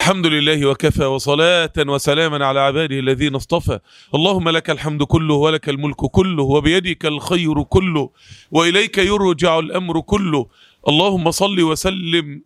الحمد لله وكفى وصلاة وسلاما على عباده الذين اصطفى اللهم لك الحمد كله ولك الملك كله وبيدك الخير كله وإليك يرجع الأمر كله اللهم صل وسلم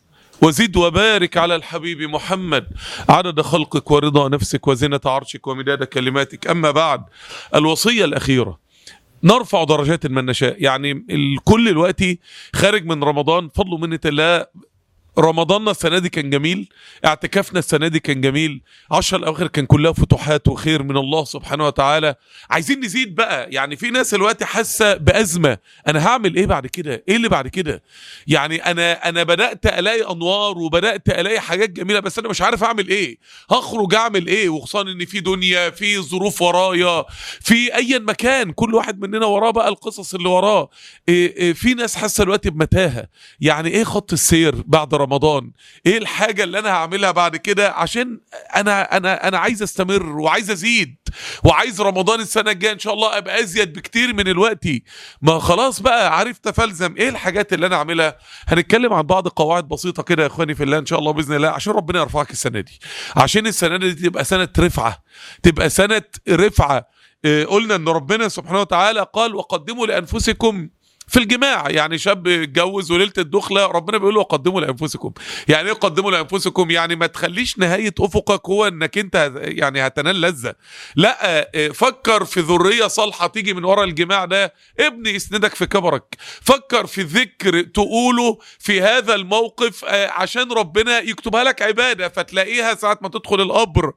وزد وبارك على الحبيب محمد عدد خلقك ورضا نفسك وزنة عرشك ومداد كلماتك أما بعد الوصية الأخيرة نرفع درجات من نشاء يعني الكل الوقت خارج من رمضان فضل منة الله رمضاننا السنه دي كان جميل اعتكافنا السنه دي كان جميل عشر الاواخر كان كلها فتوحات وخير من الله سبحانه وتعالى عايزين نزيد بقى يعني في ناس الوقت حاسه بازمه انا هعمل ايه بعد كده ايه اللي بعد كده يعني انا انا بدات الاقي انوار وبدات الاقي حاجات جميله بس انا مش عارف اعمل ايه هخرج اعمل ايه وخصوصا ان في دنيا في ظروف ورايا في ايا مكان كل واحد مننا وراه بقى القصص اللي وراه إيه إيه في ناس حاسه الوقت بمتاهه يعني ايه خط السير بعد رمضان ايه الحاجه اللي انا هعملها بعد كده عشان انا انا انا عايز استمر وعايز ازيد وعايز رمضان السنه الجايه ان شاء الله ابقى ازيد بكتير من الوقت ما خلاص بقى عرفت فلزم ايه الحاجات اللي انا اعملها هنتكلم عن بعض قواعد بسيطه كده يا اخواني في الله ان شاء الله باذن الله عشان ربنا يرفعك السنه دي عشان السنه دي تبقى سنه رفعه تبقى سنه رفعه إيه قلنا ان ربنا سبحانه وتعالى قال وقدموا لانفسكم في الجماع يعني شاب اتجوز وليله الدخله ربنا بيقول له قدموا لانفسكم يعني ايه قدموا لانفسكم يعني ما تخليش نهايه افقك هو انك انت يعني هتنال لذه لا فكر في ذريه صالحه تيجي من ورا الجماع ده ابني يسندك في كبرك فكر في ذكر تقوله في هذا الموقف عشان ربنا يكتبها لك عباده فتلاقيها ساعه ما تدخل القبر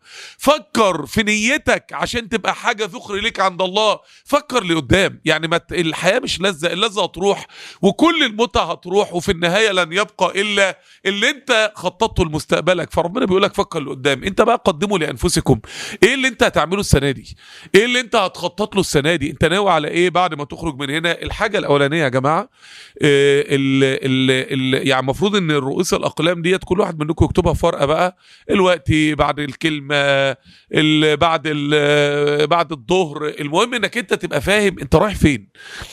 فكر في نيتك عشان تبقى حاجه ذخر ليك عند الله فكر لقدام يعني ما الحياه مش لذه اللذه هتروح وكل المتعه هتروح وفي النهايه لن يبقى الا اللي انت خططته لمستقبلك فربنا بيقول لك فكر لقدام انت بقى قدموا لانفسكم ايه اللي انت هتعمله السنه دي ايه اللي انت هتخطط له السنه دي انت ناوي على ايه بعد ما تخرج من هنا الحاجه الاولانيه يا جماعه إيه ال ال ال يعني المفروض ان الرؤوس الاقلام ديت كل واحد منكم يكتبها في ورقه بقى الوقت بعد الكلمه ال بعد ال بعد الظهر المهم انك انت تبقى فاهم انت رايح فين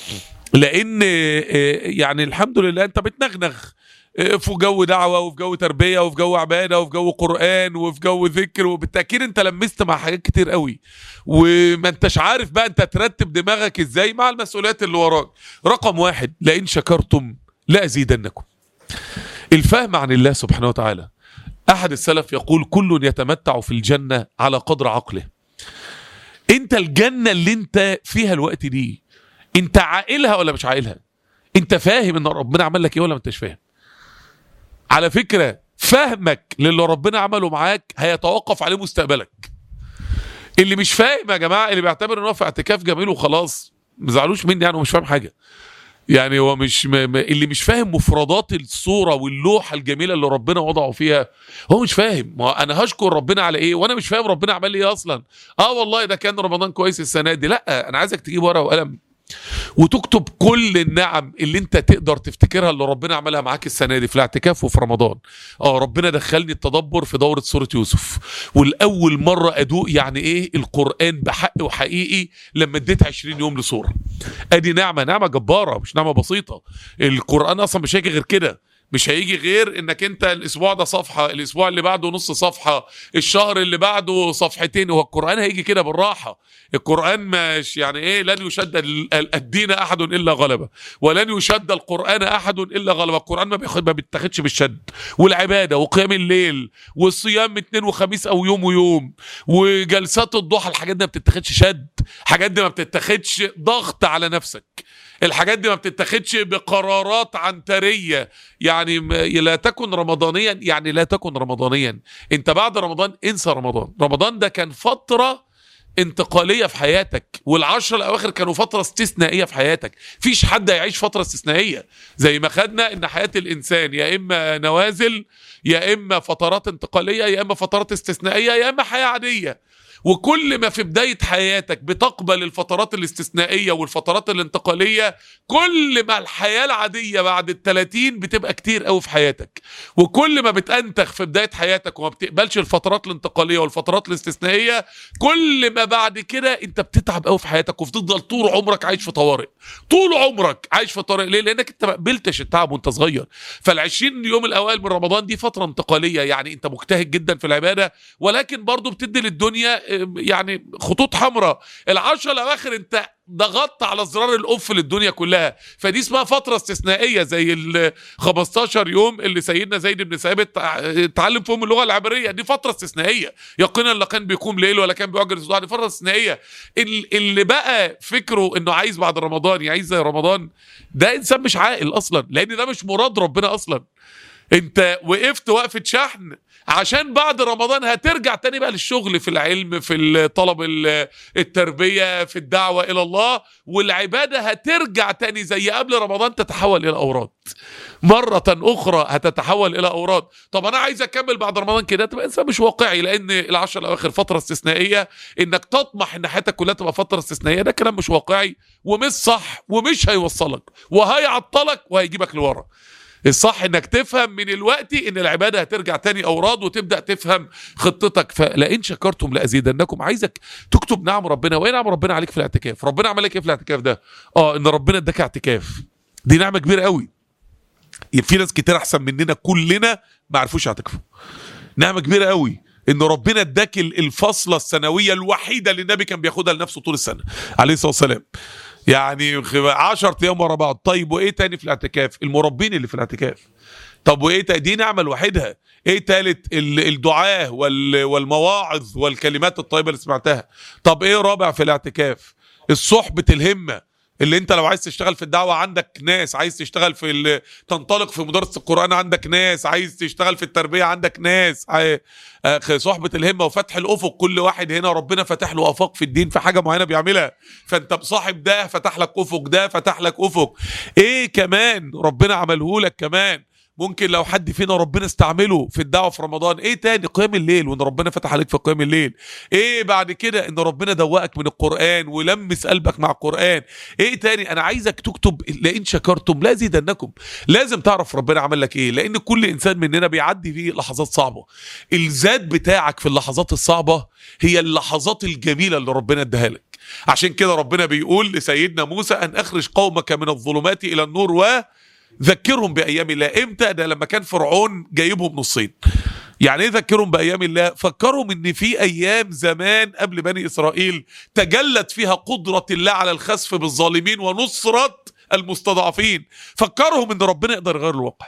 لان يعني الحمد لله انت بتنغنغ في جو دعوه وفي جو تربيه وفي جو عباده وفي جو قران وفي جو ذكر وبالتاكيد انت لمست مع حاجات كتير قوي وما انتش عارف بقى انت ترتب دماغك ازاي مع المسؤوليات اللي وراك رقم واحد لئن شكرتم لازيدنكم الفهم عن الله سبحانه وتعالى احد السلف يقول كل يتمتع في الجنه على قدر عقله انت الجنه اللي انت فيها الوقت دي انت عاقلها ولا مش عاقلها انت فاهم ان ربنا عمل لك ايه ولا ما انتش فاهم على فكره فهمك للي ربنا عمله معاك هيتوقف عليه مستقبلك اللي مش فاهم يا جماعه اللي بيعتبر ان هو في اعتكاف جميل وخلاص ما زعلوش مني يعني هو مش فاهم حاجه يعني هو مش م... م... اللي مش فاهم مفردات الصوره واللوحه الجميله اللي ربنا وضعه فيها هو مش فاهم ما انا هشكر ربنا على ايه وانا مش فاهم ربنا عمل لي ايه اصلا اه والله ده كان رمضان كويس السنه دي لا انا عايزك تجيب ورقه وقلم وتكتب كل النعم اللي انت تقدر تفتكرها اللي ربنا عملها معاك السنه دي في الاعتكاف وفي رمضان اه ربنا دخلني التدبر في دوره سوره يوسف والاول مره ادوق يعني ايه القران بحق وحقيقي لما اديت 20 يوم لسوره ادي نعمه نعمه جباره مش نعمه بسيطه القران اصلا مش هيجي غير كده مش هيجي غير انك انت الاسبوع ده صفحه الاسبوع اللي بعده نص صفحه الشهر اللي بعده صفحتين هو القران هيجي كده بالراحه القران مش يعني ايه لن يشد الدين احد الا غلبه ولن يشد القران احد الا غلبه القران ما بياخد ما بيتاخدش بالشد والعباده وقيام الليل والصيام اثنين وخميس او يوم ويوم وجلسات الضحى الحاجات دي ما بتتاخدش شد الحاجات دي ما بتتاخدش ضغط على نفسك الحاجات دي ما بتتاخدش بقرارات عنتريه يعني لا تكن رمضانيا يعني لا تكن رمضانيا انت بعد رمضان انسى رمضان رمضان ده كان فتره انتقاليه في حياتك والعشر الاواخر كانوا فتره استثنائيه في حياتك فيش حد هيعيش فتره استثنائيه زي ما خدنا ان حياه الانسان يا اما نوازل يا اما فترات انتقاليه يا اما فترات استثنائيه يا اما حياه عاديه وكل ما في بدايه حياتك بتقبل الفترات الاستثنائيه والفترات الانتقاليه كل ما الحياه العاديه بعد ال 30 بتبقى كتير قوي في حياتك وكل ما بتنتخ في بدايه حياتك وما بتقبلش الفترات الانتقاليه والفترات الاستثنائيه كل ما بعد كده انت بتتعب قوي في حياتك وبتفضل طول عمرك عايش في طوارئ طول عمرك عايش في طوارئ ليه لانك انت ما قبلتش التعب وانت صغير فال20 يوم الاوائل من رمضان دي فتره انتقاليه يعني انت مجتهد جدا في العباده ولكن برضو بتدي للدنيا اه، يعني خطوط حمراء العشرة الاواخر انت ضغطت على زرار الاوف للدنيا كلها فدي اسمها فتره استثنائيه زي ال 15 يوم اللي سيدنا زيد بن ثابت اتعلم فيهم اللغه العبريه دي فتره استثنائيه يقينا لا كان بيقوم ليل ولا كان بيؤجر الصداع دي فتره استثنائيه ال- اللي بقى فكره انه عايز بعد رمضان يعيش زي رمضان ده انسان مش عاقل اصلا لان ده مش مراد ربنا اصلا انت وقفت وقفه شحن عشان بعد رمضان هترجع تاني بقى للشغل في العلم في طلب ال- التربيه في الدعوه الى الله والعباده هترجع تاني زي قبل رمضان تتحول الى اوراد مرة أخرى هتتحول إلى أوراد طب أنا عايز أكمل بعد رمضان كده تبقى إنسان مش واقعي لأن العشر الأواخر فترة استثنائية إنك تطمح إن حياتك كلها تبقى فترة استثنائية ده كلام مش واقعي ومش صح ومش هيوصلك وهيعطلك وهيجيبك لورا الصح انك تفهم من الوقت ان العباده هترجع تاني اوراد وتبدا تفهم خطتك فلئن شكرتم لازيدنكم عايزك تكتب نعم ربنا وايه نعم ربنا عليك في الاعتكاف ربنا عمل لك ايه في الاعتكاف ده اه ان ربنا اداك اعتكاف دي نعمه كبيره قوي في ناس كتير احسن مننا كلنا ما عرفوش يعتكفوا نعمه كبيره قوي ان ربنا اداك ال- الفصله السنويه الوحيده اللي النبي كان بياخدها لنفسه طول السنه عليه الصلاه والسلام يعني 10 ايام ورا بعض طيب وايه تاني في الاعتكاف المربين اللي في الاعتكاف طب وايه تا- دي نعمه لوحدها ايه تالت ال- الدعاه وال- والمواعظ والكلمات الطيبه اللي سمعتها طب ايه رابع في الاعتكاف الصحبه الهمه اللي انت لو عايز تشتغل في الدعوه عندك ناس عايز تشتغل في ال... تنطلق في مدرسه القران عندك ناس عايز تشتغل في التربيه عندك ناس عاي... آه، صحبه الهمه وفتح الافق كل واحد هنا ربنا فتح له افاق في الدين في حاجه معينه بيعملها فانت بصاحب ده فتح لك افق ده فتح لك افق ايه كمان ربنا عمله لك كمان ممكن لو حد فينا ربنا استعمله في الدعوه في رمضان ايه تاني قيام الليل وان ربنا فتح عليك في قيام الليل ايه بعد كده ان ربنا دوقك من القران ولمس قلبك مع القران ايه تاني انا عايزك تكتب لئن شكرتم لازيدنكم لازم تعرف ربنا عمل لك ايه لان كل انسان مننا بيعدي فيه لحظات صعبه الذات بتاعك في اللحظات الصعبه هي اللحظات الجميله اللي ربنا اداها لك عشان كده ربنا بيقول لسيدنا موسى ان اخرج قومك من الظلمات الى النور و ذكرهم بايام الله امتى ده لما كان فرعون جايبهم نصين يعني ايه ذكرهم بايام الله فكرهم ان في ايام زمان قبل بني اسرائيل تجلت فيها قدره الله على الخسف بالظالمين ونصره المستضعفين فكرهم ان ربنا يقدر يغير الواقع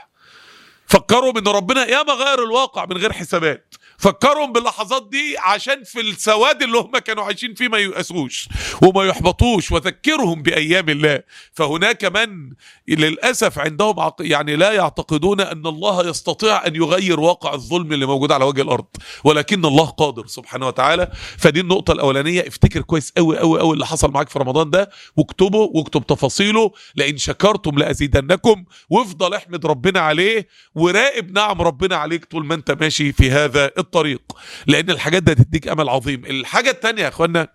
فكرهم ان ربنا ياما غير الواقع من غير حسابات فكرهم باللحظات دي عشان في السواد اللي هم كانوا عايشين فيه ما ييأسوش وما يحبطوش وذكرهم بأيام الله فهناك من للأسف عندهم عق... يعني لا يعتقدون أن الله يستطيع أن يغير واقع الظلم اللي موجود على وجه الأرض ولكن الله قادر سبحانه وتعالى فدي النقطة الأولانية افتكر كويس قوي قوي قوي اللي حصل معاك في رمضان ده واكتبه واكتب تفاصيله لئن شكرتم لأزيدنكم وافضل احمد ربنا عليه وراقب نعم ربنا عليك طول ما انت ماشي في هذا الطريق لان الحاجات دي هتديك امل عظيم الحاجه الثانيه يا اخوانا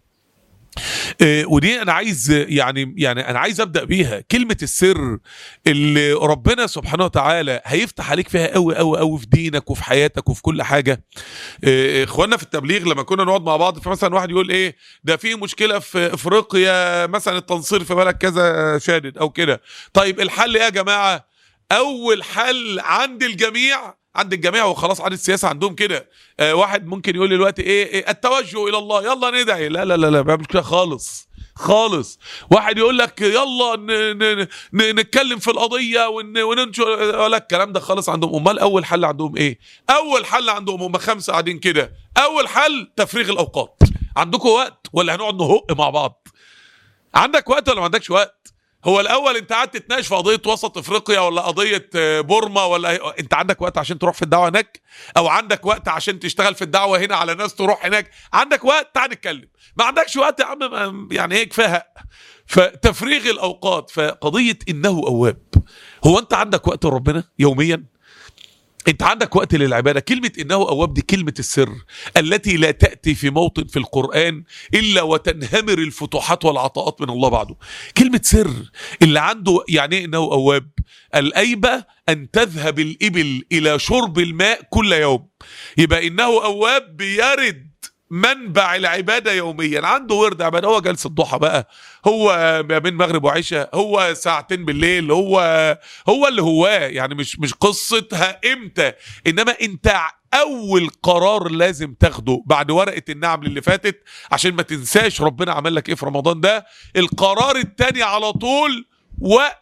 آه، ودي انا عايز يعني يعني انا عايز ابدا بيها كلمه السر اللي ربنا سبحانه وتعالى هيفتح عليك فيها قوي قوي قوي في دينك وفي حياتك وفي كل حاجه آه، اخواننا في التبليغ لما كنا نقعد مع بعض فمثلا واحد يقول ايه ده في مشكله في افريقيا مثلا التنصير في بلد كذا شادد او كده طيب الحل ايه يا جماعه اول حل عند الجميع عند الجميع وخلاص عن السياسه عندهم كده آه واحد ممكن يقول لي دلوقتي ايه, إيه التوجه الى الله يلا ندعي لا لا لا لا ما كده خالص خالص واحد يقول لك يلا ن ن ن نتكلم في القضيه ون وننشر ولا الكلام ده خالص عندهم امال اول حل عندهم ايه اول حل عندهم هم خمسه قاعدين كده اول حل تفريغ الاوقات عندكم وقت ولا هنقعد نهق مع بعض عندك وقت ولا ما عندكش وقت هو الاول انت قاعد تتناقش في قضيه وسط افريقيا ولا قضيه آه، بورما ولا انت عندك وقت عشان تروح في الدعوه هناك او عندك وقت عشان تشتغل في الدعوه هنا على ناس تروح هناك عندك وقت تعال نتكلم ما عندكش وقت يا عم ما- يعني ايه كفايه فتفريغ الاوقات فقضيه انه اواب هو انت عندك وقت لربنا يوميا انت عندك وقت للعباده كلمه انه اواب دي كلمه السر التي لا تاتي في موطن في القران الا وتنهمر الفتوحات والعطاءات من الله بعده كلمه سر اللي عنده يعني ايه انه اواب الايبه ان تذهب الابل الى شرب الماء كل يوم يبقى انه اواب بيرد منبع العباده يوميا عنده ورد عباده هو جلسه الضحى بقى هو ما بين مغرب وعشاء هو ساعتين بالليل هو هو اللي هواه يعني مش مش قصتها امتى انما انت اول قرار لازم تاخده بعد ورقه النعم اللي فاتت عشان ما تنساش ربنا عمل لك ايه في رمضان ده القرار التاني على طول وقت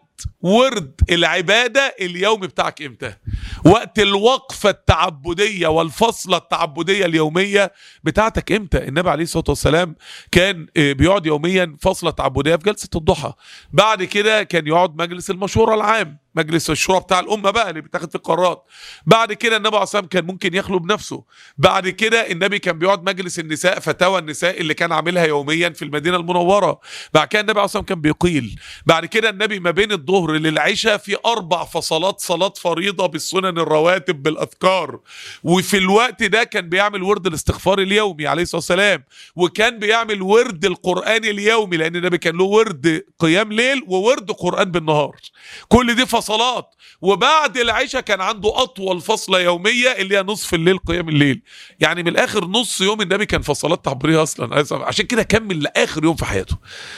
ورد العبادة اليومي بتاعك امتى وقت الوقفة التعبدية والفصلة التعبدية اليومية بتاعتك امتى النبي عليه الصلاة والسلام كان آه، بيقعد يوميا فصلة تعبدية في جلسة الضحى بعد كده كان يقعد مجلس المشورة العام مجلس الشورى بتاع الامه بقى اللي بيتاخد في القرارات بعد كده النبي عليه الصلاه والسلام كان ممكن يخلو بنفسه بعد كده النبي كان بيقعد مجلس النساء فتاوى النساء اللي كان عاملها يوميا في المدينه المنوره بعد كده النبي عليه الصلاه والسلام كان بيقيل بعد كده النبي ما بين الظهر للعشاء في اربع فصلات صلاه فريضه بالسنن الرواتب بالاذكار وفي الوقت ده كان بيعمل ورد الاستغفار اليومي عليه الصلاه والسلام وكان بيعمل ورد القران اليومي لان النبي كان له ورد قيام ليل وورد قران بالنهار كل دي فصلات وبعد العشاء كان عنده اطول فصله يوميه اللي هي نصف الليل قيام الليل يعني من الاخر نص يوم النبي كان فصلات تعبيريه اصلا عشان كده كمل لاخر يوم في حياته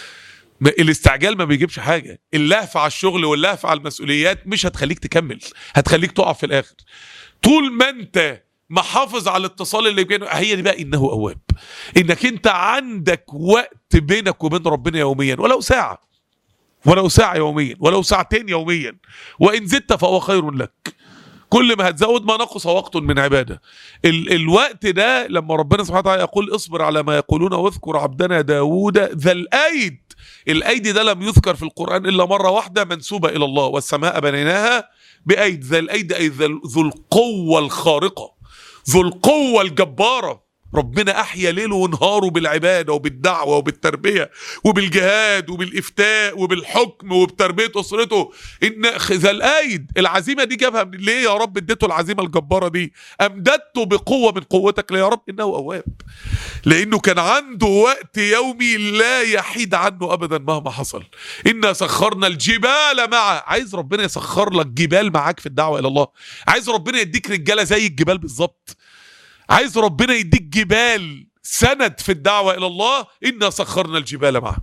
م- الاستعجال ما بيجيبش حاجه اللهفه على الشغل واللهفه على المسؤوليات مش هتخليك تكمل هتخليك تقع في الاخر طول ما انت محافظ على الاتصال اللي بينه هي دي بقى انه اواب انك انت عندك وقت بينك وبين ربنا يوميا ولو ساعه ولو ساعة يوميا ولو ساعتين يوميا وإن زدت فهو خير لك كل ما هتزود ما نقص وقت من عبادة ال الوقت ده لما ربنا سبحانه وتعالى يقول اصبر على ما يقولون واذكر عبدنا داود ذا الأيد الأيد ده لم يذكر في القرآن إلا مرة واحدة منسوبة إلى الله والسماء بنيناها بأيد ذا الأيد أي ذا- ذو القوة الخارقة ذو القوة الجبارة ربنا أحيا ليله ونهاره بالعبادة وبالدعوة وبالتربية وبالجهاد وبالإفتاء وبالحكم وبتربية أسرته إن ذا الأيد العزيمة دي جابها من ليه يا رب اديته العزيمة الجبارة دي أمددته بقوة من قوتك ليه يا رب إنه أواب لأنه كان عنده وقت يومي لا يحيد عنه أبدا مهما حصل إنا سخرنا الجبال معه عايز ربنا يسخر لك جبال معاك في الدعوة إلى الله عايز ربنا يديك رجالة زي الجبال بالظبط عايز ربنا يديك جبال سند في الدعوة إلى الله إنا سخرنا الجبال معه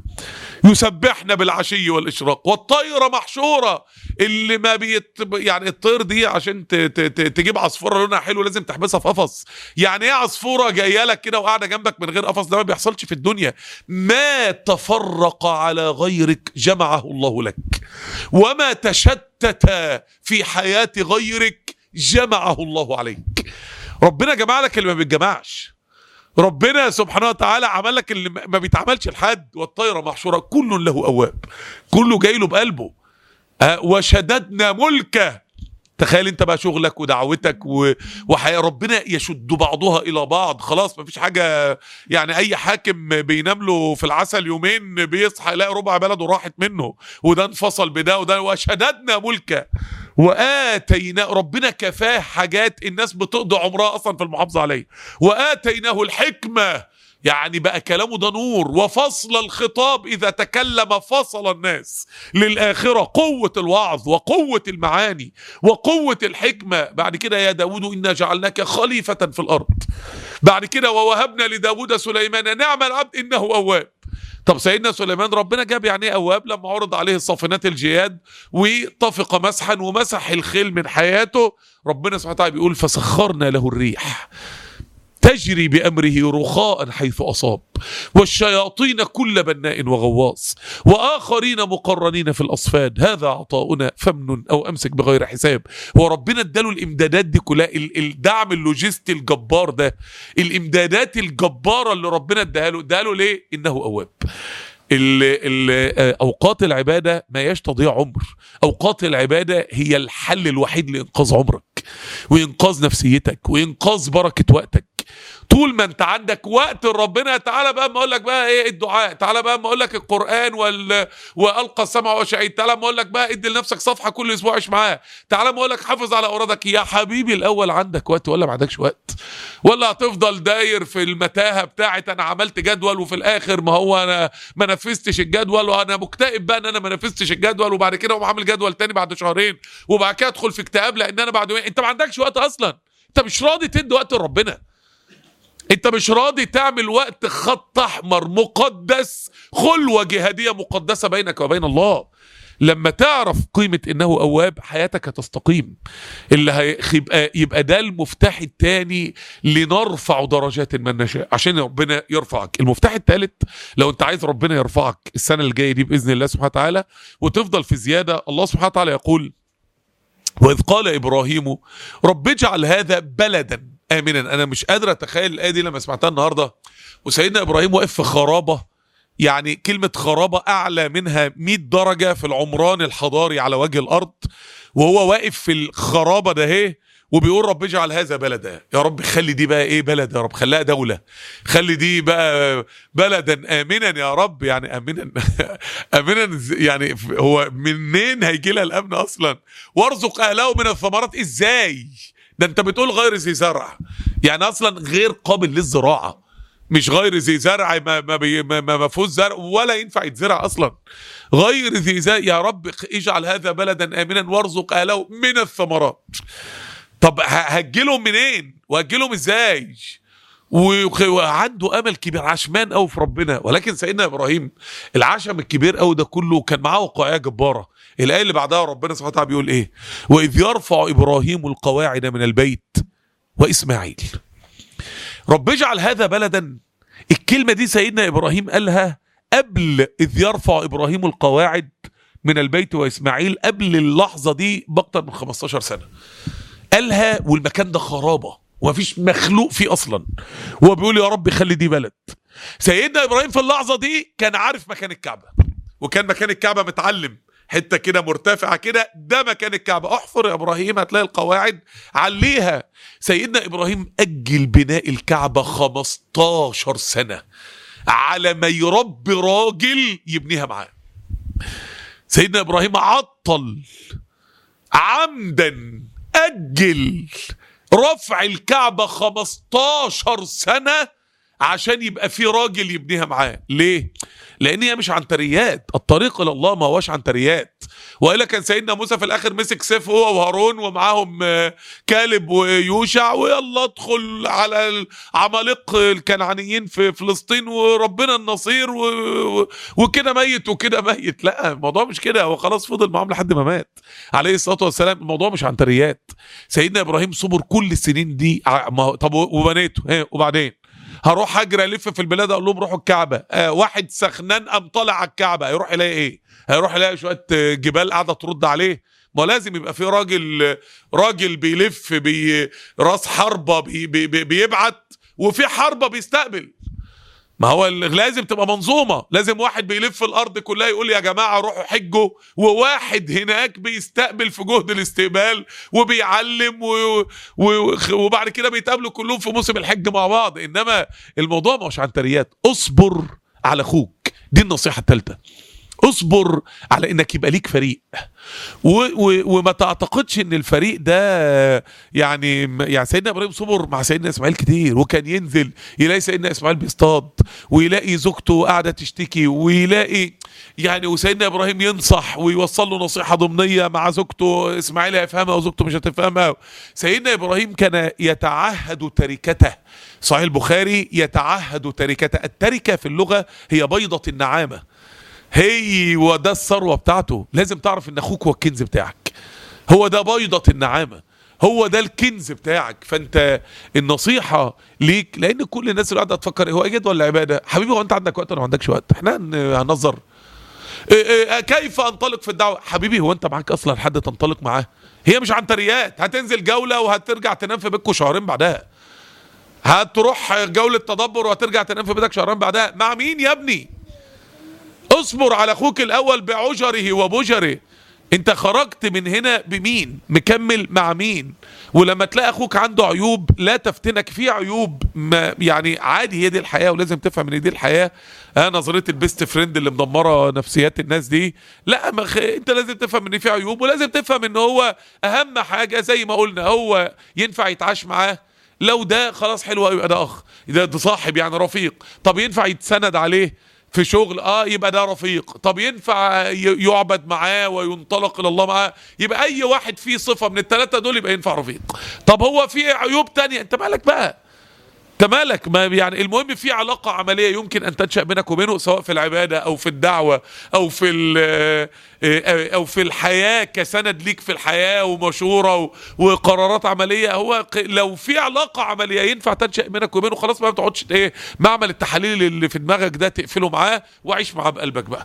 يسبحنا بالعشي والإشراق والطير محشورة اللي ما بيت يعني الطير دي عشان ت... ت... ت... تجيب عصفورة لونها حلو لازم تحبسها في قفص يعني ايه عصفورة جاية لك كده وقاعدة جنبك من غير قفص ده ما بيحصلش في الدنيا ما تفرق على غيرك جمعه الله لك وما تشتت في حياة غيرك جمعه الله عليك ربنا جمع لك اللي ما بيتجمعش ربنا سبحانه وتعالى عمل لك اللي ما بيتعملش لحد والطيرة محشورة كل له أواب كله جاي له بقلبه آه، وشددنا ملكه تخيل انت بقى شغلك ودعوتك و... وحياة ربنا يشد بعضها الى بعض خلاص مفيش حاجه يعني اي حاكم بينام له في العسل يومين بيصحى يلاقي ربع بلده راحت منه وده انفصل بده وده وشددنا ملكه واتينا ربنا كفاه حاجات الناس بتقضي عمرها اصلا في المحافظه عليه واتيناه الحكمه يعني بقى كلامه ده نور وفصل الخطاب اذا تكلم فصل الناس للاخره قوه الوعظ وقوه المعاني وقوه الحكمه بعد كده يا داود انا جعلناك خليفه في الارض بعد كده ووهبنا لداود سليمان نعم العبد انه اواب طب سيدنا سليمان ربنا جاب يعني ايه اواب لما عرض عليه الصافنات الجياد وطفق مسحا ومسح الخيل من حياته ربنا سبحانه وتعالى بيقول فسخرنا له الريح تجري بأمره رخاء حيث أصاب والشياطين كل بناء وغواص وآخرين مقرنين في الأصفاد هذا عطاؤنا فمن أو أمسك بغير حساب هو ربنا اداله الإمدادات دي كلها ال- الدعم اللوجستي الجبار ده الإمدادات الجبارة اللي ربنا اداها له اداها له ليه إنه أواب ال ال اوقات العباده ما هياش تضييع عمر اوقات العباده هي الحل الوحيد لانقاذ عمرك وانقاذ نفسيتك وانقاذ بركه وقتك طول ما انت عندك وقت لربنا تعالى بقى ما اقول لك بقى ايه الدعاء تعالى بقى ما اقول لك القران وال والقى السمع وشهيد تعالى ما اقول لك بقى ادي لنفسك صفحه كل اسبوع عيش معاه تعالى ما اقول لك حافظ على اورادك يا حبيبي الاول عندك وقت ولا ما عندكش وقت ولا هتفضل داير في المتاهه بتاعت انا عملت جدول وفي الاخر ما هو انا ما نفذتش الجدول وانا مكتئب بقى ان انا ما نفذتش الجدول وبعد كده اقوم عامل جدول تاني بعد شهرين وبعد كده ادخل في اكتئاب لان انا بعد انت ما عندكش وقت اصلا انت مش راضي تدي وقت لربنا انت مش راضي تعمل وقت خط احمر مقدس خلوه جهاديه مقدسه بينك وبين الله لما تعرف قيمة انه اواب حياتك هتستقيم اللي هيبقى يبقى ده المفتاح الثاني لنرفع درجات من نشاء عشان ربنا يرفعك المفتاح الثالث لو انت عايز ربنا يرفعك السنة الجاية دي بإذن الله سبحانه وتعالى وتفضل في زيادة الله سبحانه وتعالى يقول وإذ قال إبراهيم رب اجعل هذا بلدا آمنا أنا مش قادر أتخيل الآية دي لما سمعتها النهاردة وسيدنا إبراهيم واقف في خرابة يعني كلمة خرابة أعلى منها 100 درجة في العمران الحضاري على وجه الأرض وهو واقف في الخرابة ده اهي وبيقول رب اجعل هذا بلدا يا رب خلي دي بقى ايه بلد يا رب خليها دولة خلي دي بقى بلدا آمنا يا رب يعني آمنا آمنا يعني هو منين هيجي لها الأمن أصلا وارزق أهله من الثمرات ازاي ده انت بتقول غير ذي زرع يعني أصلا غير قابل للزراعة مش غير ذي زرع ما ما بي ما, ما فيهوش زرع ولا ينفع يتزرع اصلا غير ذي زرع يا رب اجعل هذا بلدا امنا وارزق اهله من الثمرات طب هجيلهم منين وهجيلهم ازاي وعنده امل كبير عشمان قوي في ربنا ولكن سيدنا ابراهيم العشم الكبير قوي ده كله كان معاه وقائع جباره الايه اللي بعدها ربنا سبحانه وتعالى بيقول ايه واذ يرفع ابراهيم القواعد من البيت واسماعيل رب اجعل هذا بلدا الكلمة دي سيدنا إبراهيم قالها قبل إذ يرفع إبراهيم القواعد من البيت وإسماعيل قبل اللحظة دي بأكتر من 15 سنة قالها والمكان ده خرابة ومفيش مخلوق فيه أصلا هو بيقول يا رب خلي دي بلد سيدنا إبراهيم في اللحظة دي كان عارف مكان الكعبة وكان مكان الكعبة متعلم حته كده مرتفعه كده ده مكان الكعبه احفر يا ابراهيم هتلاقي القواعد عليها سيدنا ابراهيم اجل بناء الكعبه 15 سنه على ما يربي راجل يبنيها معاه سيدنا ابراهيم عطل عمدا اجل رفع الكعبه 15 سنه عشان يبقى في راجل يبنيها معاه ليه لان هي مش عنتريات الطريق الى الله ما هوش عنتريات والا كان سيدنا موسى في الاخر مسك سيف هو وهارون ومعاهم كالب ويوشع ويلا ادخل على العمالقه الكنعانيين في فلسطين وربنا النصير و... وكده ميت وكده ميت لا الموضوع مش كده هو خلاص فضل معاهم لحد ما مات عليه الصلاه والسلام الموضوع مش عنتريات سيدنا ابراهيم صبر كل السنين دي طب وبناته وبعدين هروح اجري الف في البلاد اقول لهم روحوا الكعبه آه واحد سخنان قام طالع على الكعبه هيروح يلاقي ايه هيروح يلاقي شويه جبال قاعده ترد عليه ما لازم يبقى في راجل راجل بيلف بي راس حربه بي بي بي بيبعت وفي حربه بيستقبل ما هو لازم تبقى منظومه لازم واحد بيلف الارض كلها يقول يا جماعه روحوا حجوا وواحد هناك بيستقبل في جهد الاستقبال وبيعلم و... و... وبعد كده بيتقابلوا كلهم في موسم الحج مع بعض انما الموضوع مش عنتريات اصبر على اخوك دي النصيحه الثالثه اصبر على انك يبقى ليك فريق و و وما تعتقدش ان الفريق ده يعني يعني سيدنا ابراهيم صبر مع سيدنا اسماعيل كتير وكان ينزل يلاقي سيدنا اسماعيل بيصطاد ويلاقي زوجته قاعده تشتكي ويلاقي يعني وسيدنا ابراهيم ينصح ويوصل له نصيحه ضمنيه مع زوجته اسماعيل هيفهمها وزوجته مش هتفهمها سيدنا ابراهيم كان يتعهد تركته صحيح البخاري يتعهد تركته التركه في اللغه هي بيضه النعامه هي وده الثروه بتاعته لازم تعرف ان اخوك هو الكنز بتاعك هو ده بيضه النعامه هو ده الكنز بتاعك فانت النصيحه ليك لان كل الناس اللي قاعده تفكر هو اجد ولا عباده حبيبي هو انت عندك وقت ولا ما عندكش وقت احنا هنظر كيف انطلق في الدعوه حبيبي هو انت معاك اصلا حد تنطلق معاه هي مش عنتريات هتنزل جوله وهترجع تنام في بيتكم شهرين بعدها هتروح جوله تدبر وهترجع تنام في بيتك شهرين بعدها مع مين يا ابني اصبر على اخوك الاول بعجره وبجره انت خرجت من هنا بمين مكمل مع مين ولما تلاقي اخوك عنده عيوب لا تفتنك في عيوب ما يعني عادي هي دي الحياه ولازم تفهم ان دي الحياه اه نظريه البيست فريند اللي مدمره نفسيات الناس دي لا ما خ... انت لازم تفهم ان في عيوب ولازم تفهم ان هو اهم حاجه زي ما قلنا هو ينفع يتعاش معاه لو ده خلاص حلو قوي يبقى ده اخ ده, ده صاحب يعني رفيق طب ينفع يتسند عليه في شغل اه يبقى ده رفيق طب ينفع ي- يعبد معاه وينطلق الى الله معاه يبقى اي واحد فيه صفه من الثلاثه دول يبقى ينفع رفيق طب هو في عيوب تانية انت مالك بقى انت مالك ما يعني المهم في علاقه عمليه يمكن ان تنشا بينك وبينه سواء في العباده او في الدعوه او في ال- او في الحياه كسند ليك في الحياه ومشوره و- وقرارات عمليه هو ق- لو في علاقه عمليه ينفع تنشا بينك وبينه خلاص ما بتقعدش ايه معمل التحاليل اللي في دماغك ده تقفله معاه وعيش معاه بقلبك بقى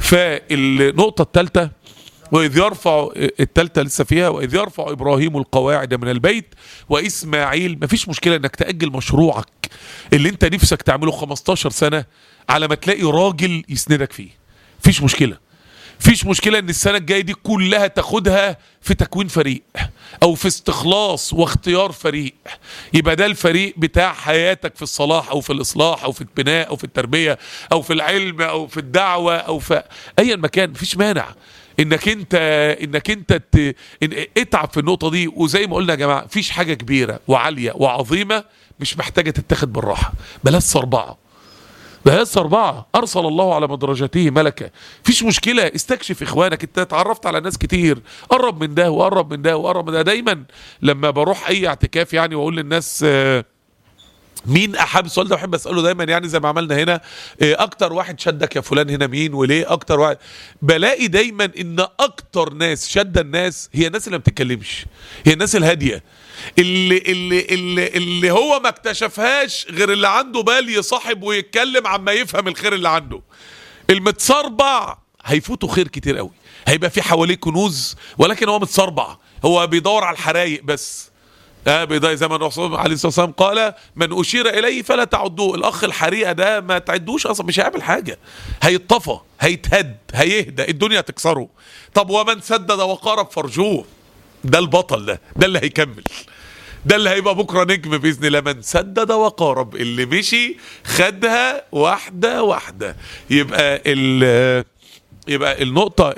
فالنقطه الثالثه وإذ يرفع التالتة لسه فيها وإذ يرفع إبراهيم القواعد من البيت وإسماعيل مفيش مشكلة إنك تأجل مشروعك اللي أنت نفسك تعمله 15 سنة على ما تلاقي راجل يسندك فيه مفيش مشكلة فيش مشكلة ان السنة الجاية دي كلها تاخدها في تكوين فريق او في استخلاص واختيار فريق يبقى ده الفريق بتاع حياتك في الصلاح او في الاصلاح او في البناء او في التربية او في العلم او في الدعوة او في ايا مكان مفيش مانع انك انت انك انت ت... إن... اتعب في النقطة دي وزي ما قلنا يا جماعة مفيش حاجة كبيرة وعالية وعظيمة مش محتاجة تتاخد بالراحة بلاش صربعة بهذا أربعة أرسل الله على مدرجته ملكة فيش مشكلة استكشف إخوانك أنت اتعرفت على ناس كتير قرب من ده وقرب من ده وقرب من ده دايما لما بروح أي اعتكاف يعني وأقول للناس آه، مين احب السؤال ده بحب اساله دايما يعني زي ما عملنا هنا إيه اكتر واحد شدك يا فلان هنا مين وليه اكتر واحد بلاقي دايما ان اكتر ناس شد الناس هي الناس اللي ما بتتكلمش هي الناس الهاديه اللي اللي اللي اللي هو ما اكتشفهاش غير اللي عنده بال يصاحب ويتكلم عما يفهم الخير اللي عنده المتصربع هيفوتوا خير كتير قوي هيبقى في حواليه كنوز ولكن هو متصربع هو بيدور على الحرايق بس آه بيضاء زي ما الرسول عليه الصلاه والسلام قال من اشير اليه فلا تعدوه الاخ الحريقه ده ما تعدوش اصلا مش هيعمل حاجه هيتطفى هيتهد هيهدى الدنيا تكسره طب ومن سدد وقارب فرجوه ده البطل ده ده اللي هيكمل ده اللي هيبقى بكره نجم باذن الله من سدد وقارب اللي مشي خدها واحده واحده يبقى ال يبقى النقطة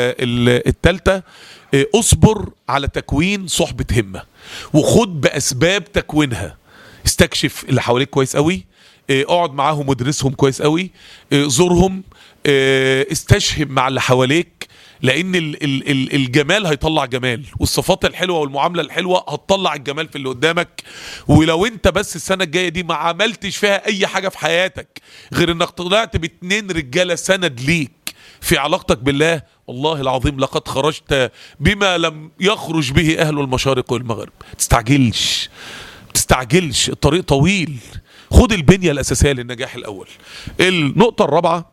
الثالثة اصبر على تكوين صحبة همة وخد بأسباب تكوينها استكشف اللي حواليك كويس قوي اه، اقعد معاهم وادرسهم كويس قوي اه، زورهم اه، استشهم مع اللي حواليك لان ال ال ال الجمال هيطلع جمال والصفات الحلوه والمعامله الحلوه هتطلع الجمال في اللي قدامك ولو انت بس السنه الجايه دي ما عملتش فيها اي حاجه في حياتك غير انك طلعت باتنين رجاله سند ليك في علاقتك بالله والله العظيم لقد خرجت بما لم يخرج به اهل المشارق والمغرب تستعجلش تستعجلش الطريق طويل خد البنية الأساسية للنجاح الأول النقطة الرابعة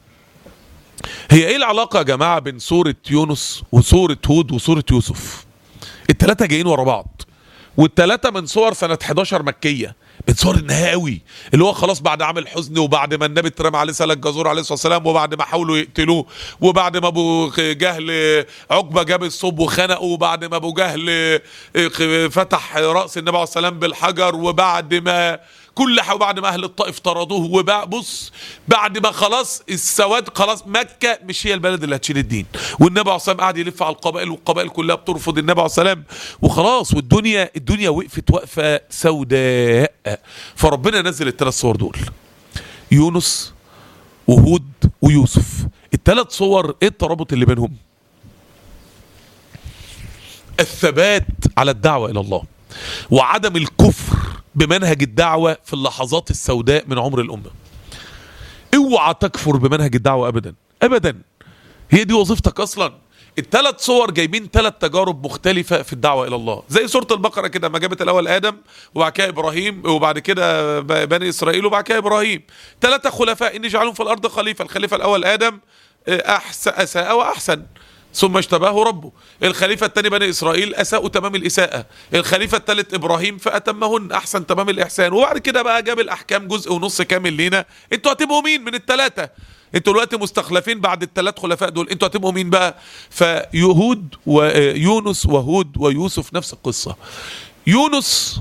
هي ايه العلاقة يا جماعة بين سورة يونس وسورة هود وسورة يوسف التلاتة جايين ورا بعض والتلاتة من صور سنة 11 مكية من صور النهاوي اللي هو خلاص بعد عام الحزن وبعد ما النبي اترمى عليه سلك جزور عليه الصلاه والسلام وبعد ما حاولوا يقتلوه وبعد ما ابو جهل عقبه جاب الصب وخنقه وبعد ما ابو جهل فتح راس النبي عليه السلام بالحجر وبعد ما كل حاجه وبعد ما اهل الطائف طردوه وبعد بص بعد ما خلاص السواد خلاص مكه مش هي البلد اللي هتشيل الدين والنبي عليه السلام قاعد يلف على القبائل والقبائل كلها بترفض النبي عليه السلام وخلاص والدنيا الدنيا وقفت وقفه سوداء فربنا نزل الثلاث صور دول يونس وهود ويوسف الثلاث صور ايه الترابط اللي بينهم الثبات على الدعوه الى الله وعدم الكفر بمنهج الدعوة في اللحظات السوداء من عمر الأمة اوعى تكفر بمنهج الدعوة أبدا أبدا هي دي وظيفتك أصلا الثلاث صور جايبين ثلاث تجارب مختلفة في الدعوة إلى الله زي سورة البقرة كده ما جابت الأول آدم وبعد كده إبراهيم وبعد كده بني إسرائيل وبعد كده إبراهيم ثلاثة خلفاء إن جعلهم في الأرض خليفة الخليفة الأول آدم أحسن أساء وأحسن ثم اشتباه ربه الخليفة الثاني بني إسرائيل أساءوا تمام الإساءة الخليفة الثالث إبراهيم فأتمهن أحسن تمام الإحسان وبعد كده بقى جاب الأحكام جزء ونص كامل لينا انتوا هتبقوا مين من الثلاثة انتوا دلوقتي مستخلفين بعد الثلاث خلفاء دول انتوا هتبقوا مين بقى فيهود ويونس وهود ويوسف نفس القصه يونس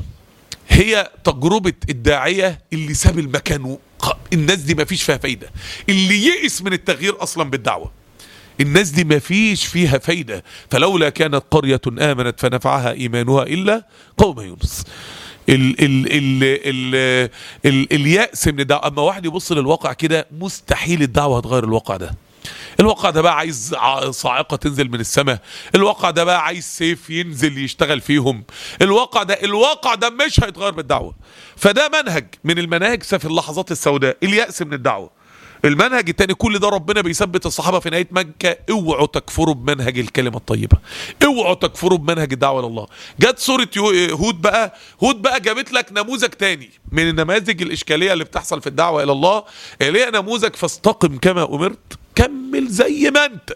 هي تجربة الداعية اللي ساب المكان الناس دي ما فيش فيها فايدة اللي يئس من التغيير أصلا بالدعوة الناس دي ما فيش فيها فايدة فلولا كانت قرية آمنت فنفعها إيمانها إلا قوم يونس ال ال ال ال ال اليأس من الدعوة أما واحد يبص للواقع كده مستحيل الدعوة هتغير الواقع ده الواقع ده بقى عايز صاعقه تنزل من السماء الواقع ده بقى عايز سيف ينزل يشتغل فيهم الواقع ده الواقع ده مش هيتغير بالدعوه فده منهج من المناهج في اللحظات السوداء اليأس من الدعوه المنهج التاني كل ده ربنا بيثبت الصحابه في نهايه مكه اوعوا تكفروا بمنهج الكلمه الطيبه اوعوا تكفروا بمنهج الدعوه لله جت سوره هود بقى هود بقى جابت لك نموذج تاني من النماذج الاشكاليه اللي بتحصل في الدعوه الى الله اللي هي نموذج فاستقم كما امرت كمل زي ما انت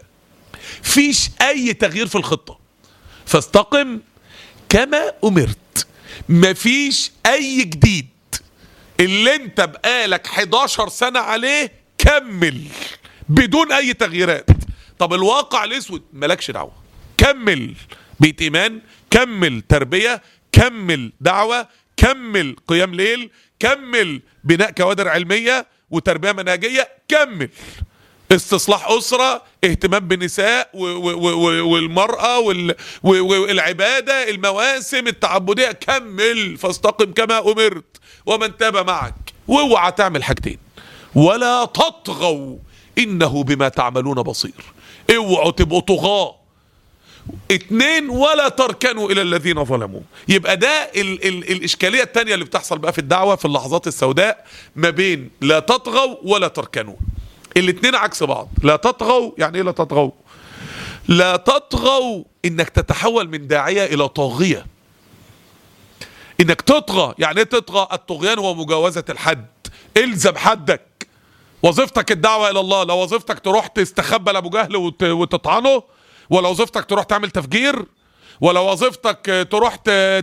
فيش اي تغيير في الخطه فاستقم كما امرت مفيش اي جديد اللي انت بقالك 11 سنه عليه كمل بدون اي تغييرات طب الواقع الاسود مالكش دعوه كمل بيت ايمان كمل تربيه كمل دعوه كمل قيام ليل كمل بناء كوادر علميه وتربيه منهجيه كمل استصلاح أسرة اهتمام بالنساء والمرأة والعبادة المواسم التعبدية كمل فاستقم كما أمرت ومن تاب معك واوعى تعمل حاجتين ولا تطغوا إنه بما تعملون بصير اوعوا تبقوا طغاة اتنين ولا تركنوا الى الذين ظلموا يبقى ده ال ال الاشكاليه الثانيه اللي بتحصل بقى في الدعوه في اللحظات السوداء ما بين لا تطغوا ولا تركنوا الاثنين عكس بعض لا تطغوا يعني ايه لا تطغوا لا تطغوا انك تتحول من داعيه الى طاغيه انك تطغى يعني ايه تطغى الطغيان هو مجاوزه الحد الزم حدك وظيفتك الدعوه الى الله لو وظيفتك تروح تستخبى لابو جهل وتطعنه ولا وظيفتك تروح تعمل تفجير ولا وظيفتك تروح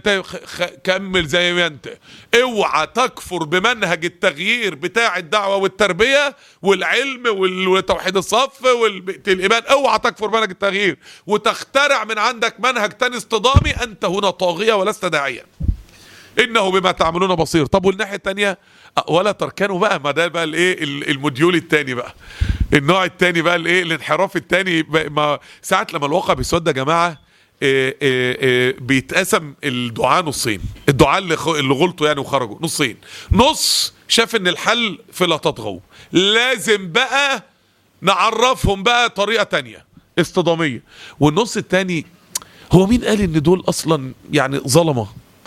كمل زي ما انت اوعى تكفر بمنهج التغيير بتاع الدعوه والتربيه والعلم وتوحيد الصف والايمان اوعى تكفر بمنهج التغيير وتخترع من عندك منهج تاني اصطدامي انت هنا طاغيه ولست داعيا انه بما تعملون بصير طب والناحيه الثانيه ولا تركنوا بقى ما ده بقى الايه الموديول الثاني بقى النوع الثاني بقى الايه الانحراف الثاني ما ساعه لما الواقع بيسود يا جماعه إيه إيه إيه بيتقسم الدعاء نصين الدعاء اللي, اللي غلطوا يعني وخرجوا نصين نص شاف ان الحل في لا تطغوا لازم بقى نعرفهم بقى طريقة تانية اصطدامية والنص التاني هو مين قال ان دول اصلا يعني ظلمه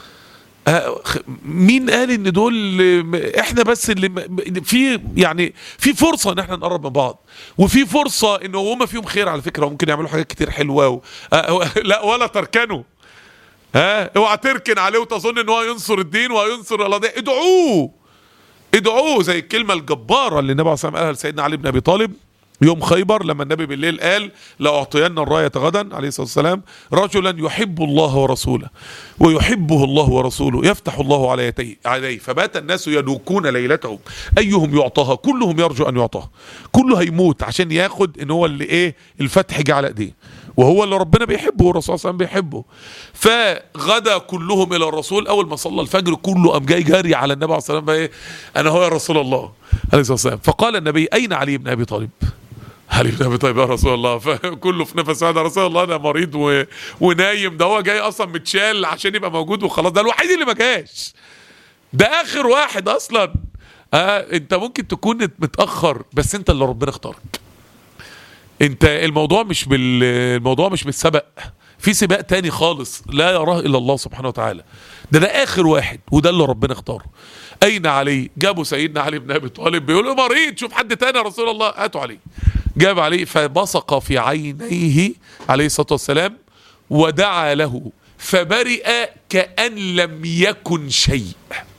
مين قال ان دول احنا بس اللي في يعني في فرصه ان احنا نقرب من بعض وفي فرصه ان هم فيهم خير على فكره وممكن يعملوا حاجات كتير حلوه و... لا ولا تركنوا ها اوعى تركن عليه وتظن ان هو ينصر الدين وينصر الله ده ادعوه ادعوه زي الكلمه الجباره اللي النبي عليه الصلاه والسلام قالها لسيدنا علي بن ابي طالب يوم خيبر لما النبي بالليل قال لأعطين الراية غدا عليه الصلاة والسلام رجلا يحب الله ورسوله ويحبه الله ورسوله يفتح الله على عليه فبات الناس يدوكون ليلتهم أيهم يعطاها كلهم يرجو أن يعطاها كله هيموت عشان ياخد ان هو اللي ايه الفتح جه على ايديه وهو اللي ربنا بيحبه والرسول صلى الله عليه وسلم بيحبه فغدا كلهم الى الرسول اول ما صلى الفجر كله قام جاي جاري على النبي عليه الصلاه والسلام ايه انا هو يا رسول الله عليه الصلاه والسلام فقال النبي اين علي بن ابي طالب علي بن ابي طالب يا رسول الله فكله في نفس واحد يا رسول الله انا مريض و... ونايم ده هو جاي اصلا متشال عشان يبقى موجود وخلاص ده الوحيد اللي ما جاش ده اخر واحد اصلا آه انت ممكن تكون متاخر بس انت اللي ربنا اختارك انت الموضوع مش بال الموضوع مش بالسبق في سباق تاني خالص لا يراه الا الله سبحانه وتعالى ده ده اخر واحد وده اللي ربنا اختاره اين علي جابوا سيدنا علي بن ابي طالب بيقولوا مريض شوف حد تاني يا رسول الله هاتوا علي جاب عليه فبصق في عينيه عليه الصلاه والسلام ودعا له فبرئ كأن لم يكن شيء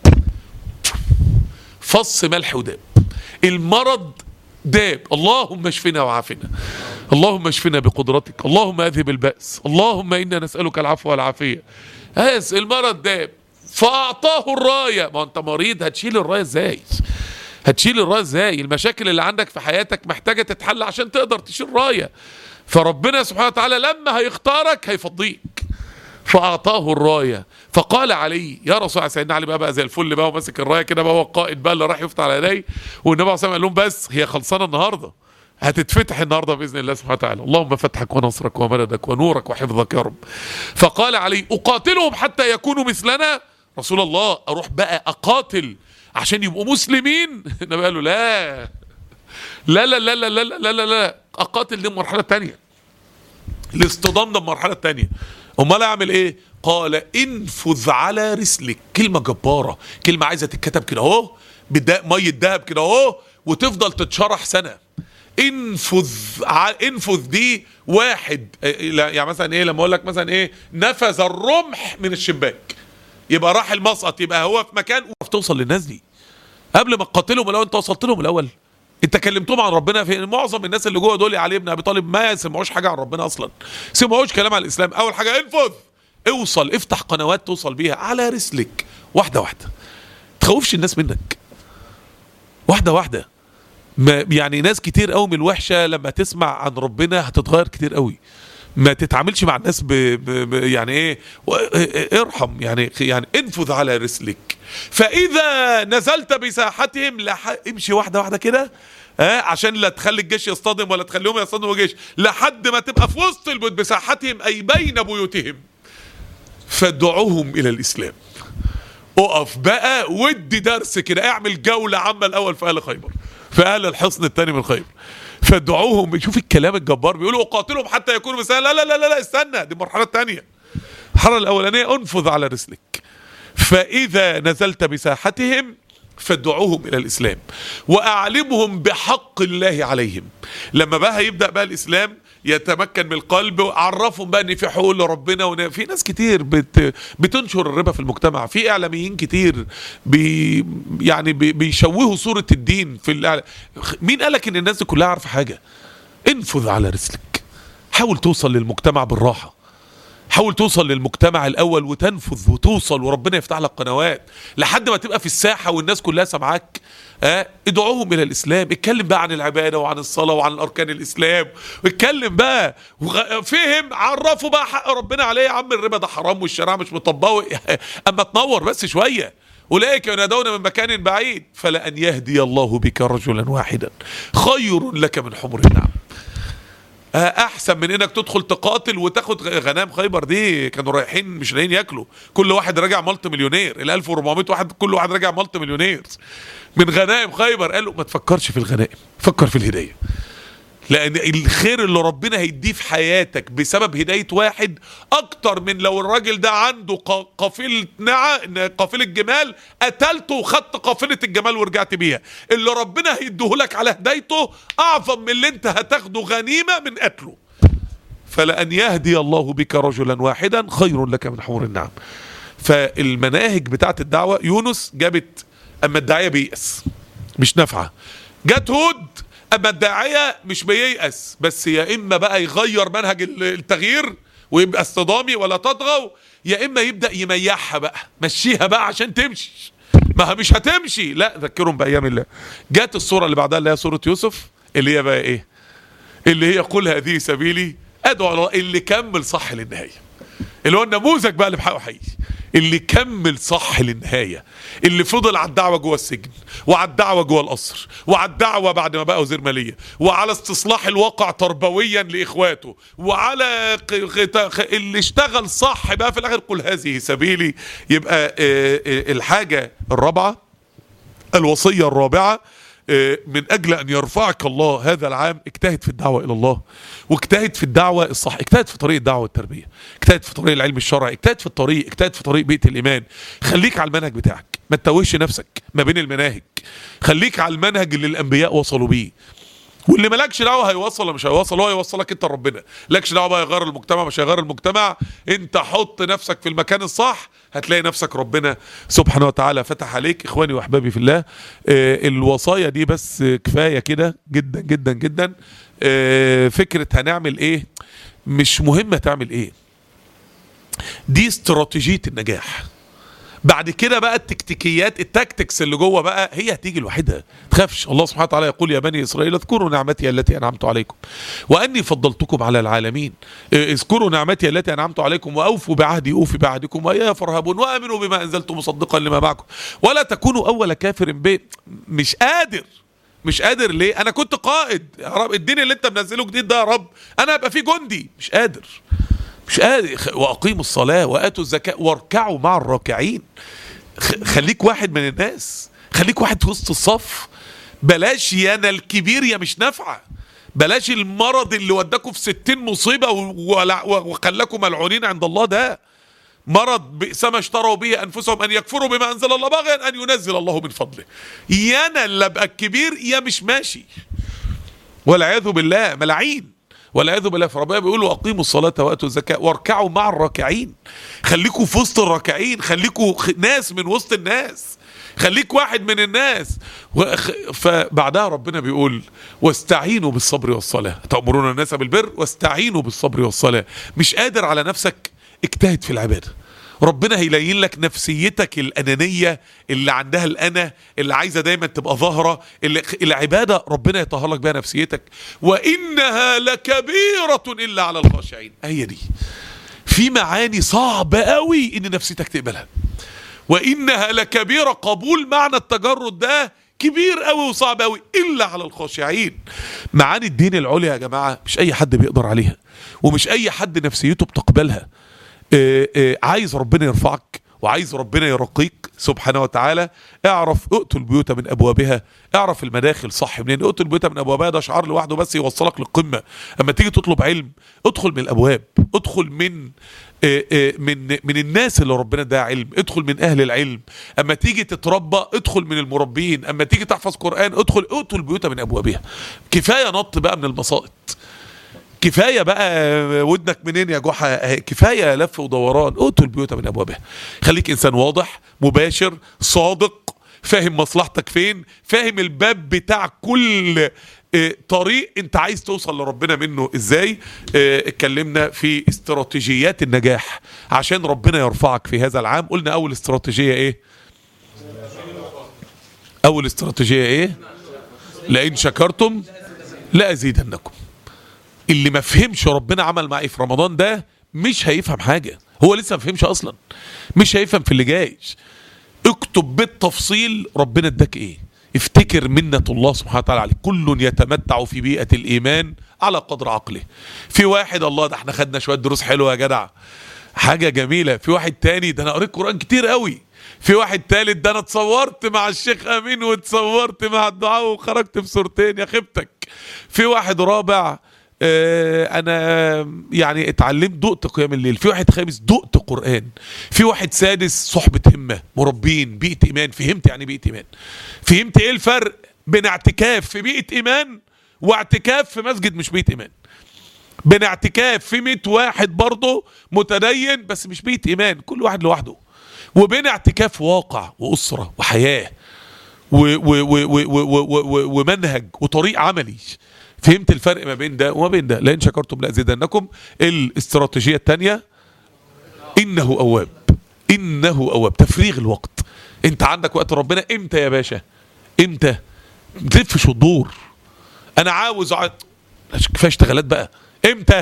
فص ملح وداب المرض داب اللهم اشفنا وعافنا اللهم اشفنا بقدرتك اللهم اذهب البأس اللهم انا نسألك العفو والعافية هاز المرض داب فاعطاه الراية ما انت مريض هتشيل الراية ازاي هتشيل الرايه ازاي المشاكل اللي عندك في حياتك محتاجه تتحل عشان تقدر تشيل رايه فربنا سبحانه وتعالى لما هيختارك هيفضيك فاعطاه الرايه فقال علي يا رسول الله سيدنا علي بقى, بقى زي الفل بقى وماسك الرايه كده بقى هو القائد بقى اللي راح يفتح على يديه والنبي عليه الصلاه والسلام قال لهم بس هي خلصانه النهارده هتتفتح النهارده باذن الله سبحانه وتعالى اللهم فتحك ونصرك ومددك ونورك وحفظك يا رب فقال علي اقاتلهم حتى يكونوا مثلنا رسول الله اروح بقى اقاتل عشان يبقوا مسلمين النبي قال له لا لا لا لا لا لا لا لا, لا. اقاتل دي المرحله الثانيه الاصطدام ده المرحله الثانيه امال اعمل ايه قال انفذ على رسلك كلمه جباره كلمه عايزه تتكتب كده اهو بداء ميه دهب كده اهو وتفضل تتشرح سنه انفذ ع... انفذ دي واحد يعني مثلا ايه لما اقول لك مثلا ايه نفذ الرمح من الشباك يبقى راح المسقط يبقى هو في مكان توصل للناس دي قبل ما تقاتلهم الاول انت وصلت لهم الاول انت كلمتهم عن ربنا في معظم الناس اللي جوه دول علي بن ابي طالب ما سمعوش حاجه عن ربنا اصلا سمعوش كلام عن الاسلام اول حاجه انفذ اوصل افتح قنوات توصل بيها على رسلك واحده واحده تخوفش الناس منك واحده واحده ما يعني ناس كتير قوي من الوحشه لما تسمع عن ربنا هتتغير كتير قوي ما تتعاملش مع الناس ب... ب... ب... يعني ايه ارحم يعني يعني انفذ على رسلك فاذا نزلت بساحتهم لح... امشي واحده واحده كده ها عشان لا تخلي الجيش يصطدم ولا تخليهم يصطدموا الجيش لحد ما تبقى في وسط البيوت بساحتهم اي بين بيوتهم فادعوهم الى الاسلام اقف بقى ودي درس كده اعمل جوله عامه الاول في اهل خيبر في اهل الحصن الثاني من خيبر فادعوهم شوف الكلام الجبار بيقولوا اقاتلهم حتى يكونوا مثلا لا لا لا لا, لا استنى دي المرحله الثانيه المرحله الاولانيه انفذ على رسلك فاذا نزلت بساحتهم فادعوهم الى الاسلام واعلمهم بحق الله عليهم لما بقى يبدا بقى الاسلام يتمكن من القلب عرفهم بقى ان في حقوق لربنا وان في ناس كتير بت بتنشر الربا في المجتمع في اعلاميين كتير بي يعني بي بيشوهوا صوره الدين في الإعلام. مين قالك ان الناس دي كلها عارفه حاجه انفذ على رسلك حاول توصل للمجتمع بالراحه حاول توصل للمجتمع الاول وتنفذ وتوصل وربنا يفتح لك قنوات لحد ما تبقى في الساحه والناس كلها سامعاك اه ادعوهم الى الاسلام اتكلم بقى عن العباده وعن الصلاه وعن اركان الاسلام اتكلم بقى وغ... فهم عرفوا بقى حق ربنا عليه يا عم الربا ده حرام والشريعه مش مطبقه اما تنور بس شويه أولئك ينادون من مكان بعيد فلأن يهدي الله بك رجلا واحدا خير لك من حمر النعم احسن من انك تدخل تقاتل وتاخد غنام خيبر دي كانوا رايحين مش لاقيين ياكلوا كل واحد راجع ملط مليونير ال 1400 واحد كل واحد راجع ملط مليونير من غنائم خيبر قالوا ما تفكرش في الغنائم فكر في الهدايه لان الخير اللي ربنا هيديه في حياتك بسبب هدايه واحد اكتر من لو الراجل ده عنده قافله نعى قافله جمال قتلته وخدت قافله الجمال ورجعت بيها اللي ربنا هيديهولك على هدايته اعظم من اللي انت هتاخده غنيمه من قتله فلان يهدي الله بك رجلا واحدا خير لك من حمر النعم فالمناهج بتاعت الدعوه يونس جابت اما الداعيه بيأس مش نافعه جت هود اما الداعيه مش بييأس بس يا اما بقى يغير منهج التغيير ويبقى اصطدامي ولا تطغوا يا اما يبدا يميحها بقى مشيها بقى عشان تمشي ما مش هتمشي لا ذكرهم بايام الله جت الصوره اللي بعدها اللي هي سوره يوسف اللي هي بقى ايه اللي هي قل هذه سبيلي ادعو الله اللي كمل صح للنهايه اللي هو النموذج بقى اللي بحقه حقيقي اللي كمل صح للنهاية اللي فضل على الدعوة جوه السجن وعلى الدعوة جوه القصر وعلى الدعوة بعد ما بقى وزير مالية وعلى استصلاح الواقع تربويا لإخواته وعلى اللي اشتغل صح بقى في الآخر قل هذه سبيلي يبقى الحاجة الرابعة الوصية الرابعة من اجل ان يرفعك الله هذا العام اجتهد في الدعوه الى الله واجتهد في الدعوه الصح اجتهد في طريق الدعوه والتربيه اجتهد في طريق العلم الشرعي اجتهد في الطريق اجتهد في طريق بيئه الايمان خليك على المنهج بتاعك ما تتوهش نفسك ما بين المناهج خليك على المنهج اللي الانبياء وصلوا بيه واللي مالكش دعوه هيوصل ولا مش هيوصل هو هيوصلك انت ربنا لكش دعوه بقى يغير المجتمع مش هيغير المجتمع انت حط نفسك في المكان الصح هتلاقي نفسك ربنا سبحانه وتعالى فتح عليك اخواني واحبابي في الله اه الوصايا دي بس كفايه كده جدا جدا جدا اه فكره هنعمل ايه مش مهمه تعمل ايه دي استراتيجيه النجاح بعد كده بقى التكتيكيات التاكتكس اللي جوه بقى هي هتيجي لوحدها تخافش الله سبحانه وتعالى يقول يا بني اسرائيل اذكروا نعمتي التي انعمت عليكم واني فضلتكم على العالمين إيه، اذكروا نعمتي التي انعمت عليكم واوفوا بعهدي اوفي بعهدكم واياي فارهبون وامنوا بما انزلت مصدقا لما معكم ولا تكونوا اول كافر به مش قادر مش قادر ليه انا كنت قائد يا رب الدين اللي انت منزله جديد ده يا رب انا ابقى فيه جندي مش قادر مش قادر خ- واقيموا الصلاه واتوا الزكاه واركعوا مع الراكعين خ- خليك واحد من الناس خليك واحد في وسط الصف بلاش يا انا الكبير يا مش نافعه بلاش المرض اللي وداكوا في ستين مصيبه و- ولا- وخلاكم ملعونين عند الله ده مرض بئس ما اشتروا به انفسهم ان يكفروا بما انزل الله بغيا ان ينزل الله من فضله يا انا اللي ابقى الكبير يا مش ماشي والعياذ بالله ملاعين والعياذ بالله فربنا بيقول واقيموا الصلاه واتوا الزكاه واركعوا مع الراكعين خليكوا في وسط الراكعين خليكوا خ- ناس من وسط الناس خليك واحد من الناس وخ- فبعدها ربنا بيقول واستعينوا بالصبر والصلاه تامرون الناس بالبر واستعينوا بالصبر والصلاه مش قادر على نفسك اجتهد في العباده ربنا هيلين لك نفسيتك الأنانية اللي عندها الأنا اللي عايزة دايما تبقى ظاهرة اللي العبادة ربنا يطهر لك بها نفسيتك وإنها لكبيرة إلا على الخاشعين هي دي في معاني صعبة قوي إن نفسيتك تقبلها وإنها لكبيرة قبول معنى التجرد ده كبير قوي وصعب قوي إلا على الخاشعين معاني الدين العليا يا جماعة مش أي حد بيقدر عليها ومش أي حد نفسيته بتقبلها آه، آه، عايز ربنا يرفعك وعايز ربنا يرقيك سبحانه وتعالى اعرف ائتوا البيوت من ابوابها اعرف المداخل صح منين ائتوا البيوت من ابوابها ده شعار لوحده بس يوصلك للقمه اما تيجي تطلب علم ادخل من الابواب ادخل من آه، آه، من من الناس اللي ربنا اداها علم ادخل من اهل العلم اما تيجي تتربى ادخل من المربين اما تيجي تحفظ قران ادخل ائتوا البيوت من ابوابها كفايه نط بقى من البسائط كفايه بقى ودنك منين يا جحا كفايه لف ودوران اوتوا البيوت من ابوابها خليك انسان واضح مباشر صادق فاهم مصلحتك فين فاهم الباب بتاع كل آه، طريق انت عايز توصل لربنا منه ازاي آه، اتكلمنا في استراتيجيات النجاح عشان ربنا يرفعك في هذا العام قلنا اول استراتيجيه ايه اول استراتيجيه ايه لئن شكرتم لازيدنكم اللي ما فهمش ربنا عمل معاه إيه في رمضان ده مش هيفهم حاجه هو لسه ما فهمش اصلا مش هيفهم في اللي جاي اكتب بالتفصيل ربنا اداك ايه افتكر منة الله سبحانه وتعالى عليك كل يتمتع في بيئة الإيمان على قدر عقله في واحد الله ده احنا خدنا شوية دروس حلوة يا جدع حاجة جميلة في واحد تاني ده أنا قريت قرآن كتير قوي في واحد تالت ده أنا اتصورت مع الشيخ أمين واتصورت مع الدعاء وخرجت في صورتين يا خيبتك في واحد رابع آه، انا يعني اتعلمت دقت قيام الليل في واحد خامس دقت قران في واحد سادس صحبه همه مربين بيئه ايمان فهمت يعني بيئه ايمان فهمت ايه الفرق بين اعتكاف في بيئه ايمان واعتكاف في مسجد مش بيئه ايمان بين اعتكاف في 100 واحد برضه متدين بس مش بيئه ايمان كل واحد لوحده وبين اعتكاف واقع واسره وحياه و و و و و و و و ومنهج وطريق عملي فهمت الفرق ما بين ده وما بين ده لئن شكرتم لازيدنكم الاستراتيجيه الثانيه انه اواب انه اواب تفريغ الوقت انت عندك وقت ربنا امتى يا باشا امتى ما تلفش وتدور انا عاوز أقعد- كفايه اشتغالات بقى امتى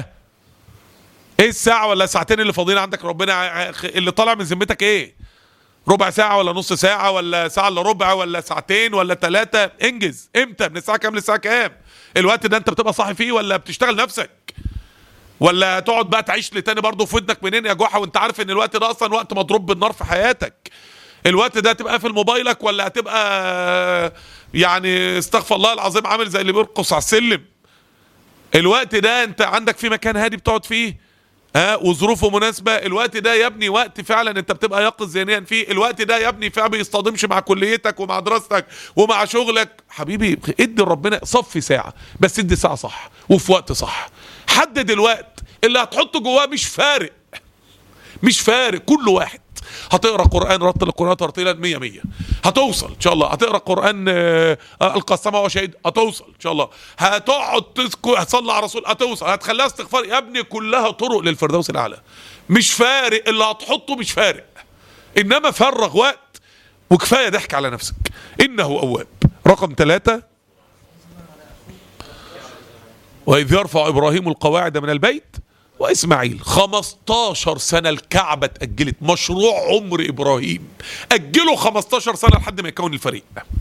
ايه الساعه ولا ساعتين اللي فاضيين عندك ربنا ع- اللي طالع من ذمتك ايه ربع ساعة ولا نص ساعة ولا ساعة الا ربع ولا ساعتين ولا ثلاثة انجز امتى من الساعة كام للساعة كام الوقت ده انت بتبقى صاحي فيه ولا بتشتغل نفسك ولا تقعد بقى تعيش لتاني برضه في ودنك منين يا جحا وانت عارف ان الوقت ده اصلا وقت مضروب بالنار في حياتك الوقت ده هتبقى في موبايلك ولا هتبقى يعني استغفر الله العظيم عامل زي اللي بيرقص على السلم الوقت ده انت عندك في مكان هادي بتقعد فيه ها وظروفه مناسبه الوقت ده يا ابني وقت فعلا انت بتبقى يقظ ذهنيا فيه الوقت ده يا ابني فعلا بيصطدمش مع كليتك ومع دراستك ومع شغلك حبيبي ادي ربنا صفي ساعه بس ادي ساعه صح وفي وقت صح حدد الوقت اللي هتحطه جواه مش فارق مش فارق كل واحد هتقرا قران رتل القران ترتيلا 100 100 هتوصل ان شاء الله هتقرا قران آه، آه، القى السماء وشهيد هتوصل ان شاء الله هتقعد تذكر هتصلي على رسول هتوصل هتخليها استغفار يا ابني كلها طرق للفردوس الاعلى مش فارق اللي هتحطه مش فارق انما فرغ وقت وكفايه ضحك على نفسك انه اواب رقم ثلاثة واذ يرفع ابراهيم القواعد من البيت واسماعيل 15 سنه الكعبه اتاجلت مشروع عمر ابراهيم اجلوا 15 سنه لحد ما يكون الفريق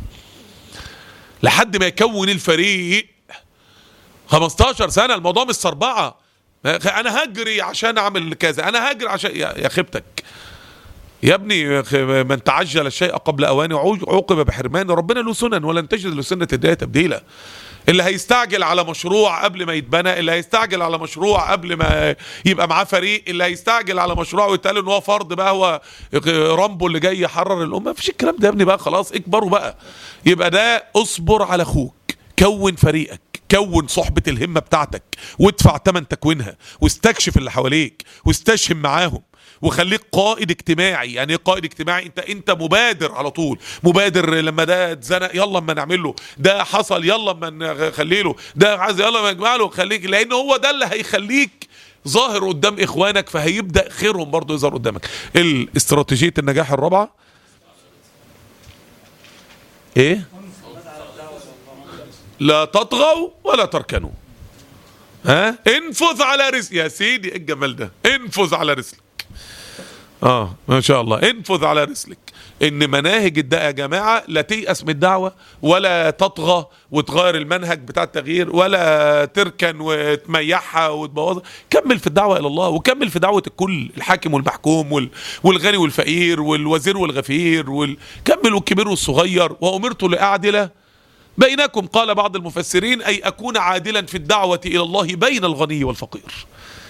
لحد ما يكون الفريق 15 سنه الموضوع مش صربعه انا هجري عشان اعمل كذا انا هجري عشان يا يا خيبتك يا ابني من تعجل الشيء قبل اوانه عوقب بحرمان ربنا له سنن ولن تجد لسنه الله تبديلا اللي هيستعجل على مشروع قبل ما يتبنى اللي هيستعجل على مشروع قبل ما يبقى معاه فريق اللي هيستعجل على مشروع ويتقال ان هو فرد بقى هو رامبو اللي جاي يحرر الامه مفيش الكلام ده يا ابني بقى خلاص اكبروا بقى يبقى ده اصبر على اخوك كون فريقك كون صحبة الهمة بتاعتك وادفع تمن تكوينها واستكشف اللي حواليك واستشهم معاهم وخليك قائد اجتماعي يعني ايه قائد اجتماعي انت انت مبادر على طول مبادر لما ده اتزنق يلا اما نعمل له ده حصل يلا اما نخلي له ده عايز يلا ما نجمع له خليك لان هو ده اللي هيخليك ظاهر قدام اخوانك فهيبدا خيرهم برضه يظهر قدامك الاستراتيجيه النجاح الرابعه ايه لا تطغوا ولا تركنوا ها انفذ على رزق يا سيدي ايه الجمال ده انفذ على رزقك اه ما شاء الله انفذ على رسلك ان مناهج الدعاء يا جماعه لا تيأس من الدعوه ولا تطغى وتغير المنهج بتاع التغيير ولا تركن وتميحها وتبوظها كمل في الدعوه الى الله وكمل في دعوه الكل الحاكم والمحكوم وال... والغني والفقير والوزير والغفير وال... كمل والكبير والصغير وامرت لاعدل بينكم قال بعض المفسرين اي اكون عادلا في الدعوه الى الله بين الغني والفقير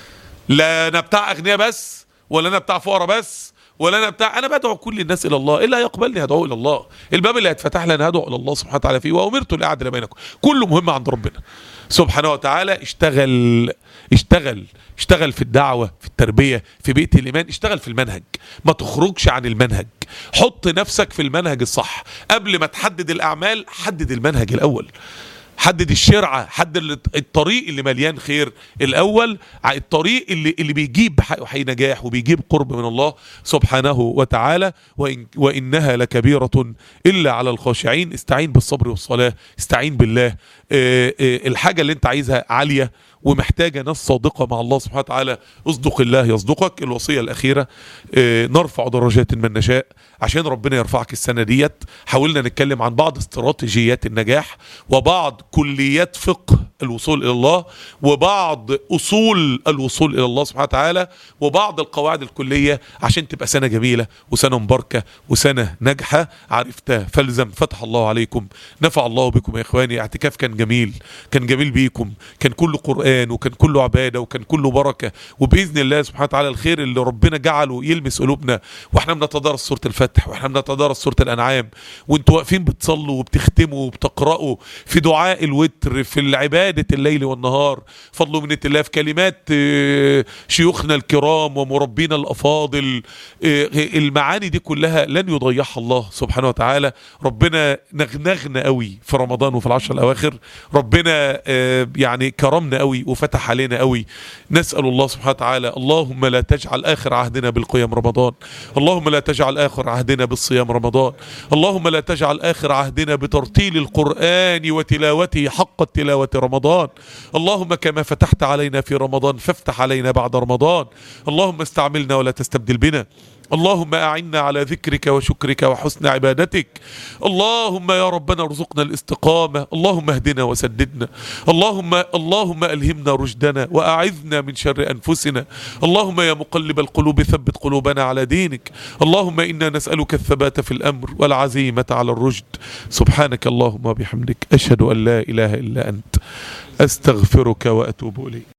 لا انا بتاع اغنياء بس ولا انا بتاع فقراء بس ولا انا بتاع انا بدعو كل الناس الى الله الا يقبلني هدعو الى الله الباب اللي هيتفتح لي انا هدعو الى الله سبحانه وتعالى فيه وامرت لاعدل بينكم كله مهم عند ربنا سبحانه وتعالى اشتغل اشتغل اشتغل في الدعوة في التربية في بيئة الإيمان اشتغل في المنهج ما تخرجش عن المنهج حط نفسك في المنهج الصح قبل ما تحدد الأعمال حدد المنهج الأول حدد الشرعة حدد الطريق اللي مليان خير الأول الطريق اللي, اللي بيجيب حي نجاح وبيجيب قرب من الله سبحانه وتعالى وإن وإنها لكبيرة إلا على الخاشعين استعين بالصبر والصلاة استعين بالله اه اه الحاجة اللي انت عايزها عالية ومحتاجة ناس صادقة مع الله سبحانه وتعالى اصدق الله يصدقك الوصية الأخيرة اه نرفع درجات من نشاء عشان ربنا يرفعك السنة ديت حاولنا نتكلم عن بعض استراتيجيات النجاح وبعض كليات فقه الوصول إلى الله وبعض أصول الوصول إلى الله سبحانه وتعالى وبعض القواعد الكلية عشان تبقى سنة جميلة وسنة مباركة وسنة ناجحة عرفتها فالزم فتح الله عليكم نفع الله بكم يا إخواني اعتكاف كان جميل كان جميل بيكم كان كله قرآن وكان كله عبادة وكان كله بركة وبإذن الله سبحانه وتعالى الخير اللي ربنا جعله يلمس قلوبنا واحنا بنتدارس سورة الفتح واحنا بنتدارس سورة الأنعام وانتوا واقفين بتصلوا وبتختموا وبتقرأوا في دعاء الوتر في العبادة الليل والنهار فضل من الله في كلمات شيوخنا الكرام ومربينا الأفاضل المعاني دي كلها لن يضيعها الله سبحانه وتعالى ربنا نغنغنا قوي في رمضان وفي العشر الأواخر ربنا يعني كرمنا قوي وفتح علينا قوي نسأل الله سبحانه وتعالى اللهم لا تجعل آخر عهدنا بالقيام رمضان اللهم لا تجعل آخر عهدنا بالصيام رمضان اللهم لا تجعل آخر عهدنا بترتيل القرآن وتلاوته حق التلاوة رمضان اللهم كما فتحت علينا في رمضان فافتح علينا بعد رمضان اللهم استعملنا ولا تستبدل بنا اللهم أعنا على ذكرك وشكرك وحسن عبادتك اللهم يا ربنا ارزقنا الاستقامة اللهم اهدنا وسددنا اللهم اللهم ألهمنا رشدنا وأعذنا من شر أنفسنا اللهم يا مقلب القلوب ثبت قلوبنا على دينك اللهم إنا نسألك الثبات في الأمر والعزيمة على الرشد سبحانك اللهم وبحمدك أشهد أن لا إله إلا أنت أستغفرك وأتوب إليك